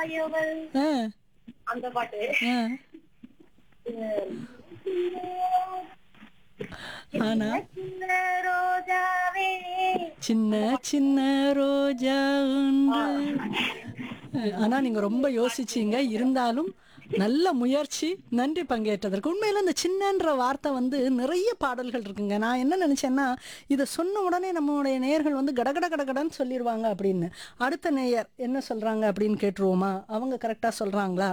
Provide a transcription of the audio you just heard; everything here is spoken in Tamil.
தாயவள் ஆ, அந்த பாட்டு ஆ. ஆனா சின்ன ரோஜாவே சின்ன சின்ன ரோஜா உண்டு. ஆனா நீங்க ரொம்ப யோசிச்சீங்க இருந்தாலும் நல்ல முயற்சி நன்றி பங்கேற்றதற்கு உண்மையில இந்த சின்னன்ற வார்த்தை வந்து நிறைய பாடல்கள் இருக்குங்க நான் என்ன நினைச்சேன்னா இதை சொன்ன உடனே நம்மளுடைய நேயர்கள் வந்து கடகட கடகடன்னு சொல்லிடுவாங்க அப்படின்னு அடுத்த நேயர் என்ன சொல்றாங்க அப்படின்னு கேட்டுருவோமா அவங்க கரெக்டா சொல்றாங்களா